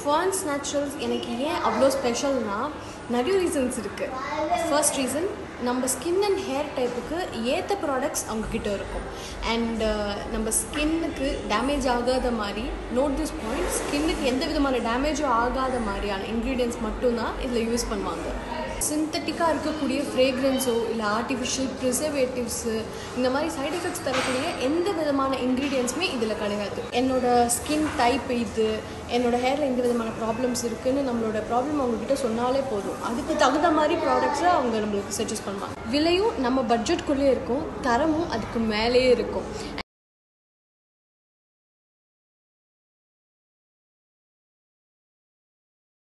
ferns naturals எனக்கு ஏன் அவ்வளோ ஸ்பெஷல்னா நிறைய ரீசன்ஸ் இருக்குது ஃபர்ஸ்ட் ரீசன் நம்ம ஸ்கின் அண்ட் ஹேர் டைப்புக்கு ஏற்ற ப்ராடக்ட்ஸ் அவங்கக்கிட்ட இருக்கும் அண்ட் நம்ம ஸ்கின்னுக்கு டேமேஜ் ஆகாத மாதிரி நோட் திஸ் பாயிண்ட் ஸ்கின்னுக்கு எந்த விதமான டேமேஜும் ஆகாத மாதிரியான இன்க்ரீடியன்ஸ் மட்டும்தான் இதில் யூஸ் பண்ணுவாங்க சிந்தட்டிக்காக இருக்கக்கூடிய ஃப்ரேக்ரன்ஸோ இல்லை ஆர்டிஃபிஷியல் ப்ரிசர்வேட்டிவ்ஸு இந்த மாதிரி சைட் எஃபெக்ட்ஸ் தரக்கூடிய எந்த விதமான இன்க்ரீடியன்ஸுமே இதில் கிடையாது என்னோட ஸ்கின் டைப் இது என்னோட ஹேரில் எந்த விதமான ப்ராப்ளம்ஸ் இருக்குன்னு நம்மளோட ப்ராப்ளம் அவங்கக்கிட்ட சொன்னாலே போதும் அதுக்கு தகுந்த மாதிரி ப்ராடக்ட்ஸை அவங்க நம்மளுக்கு சஜஸ்ட் பண்ணுவாங்க விலையும் நம்ம பட்ஜெட்குள்ளே இருக்கும் தரமும் அதுக்கு மேலேயே இருக்கும்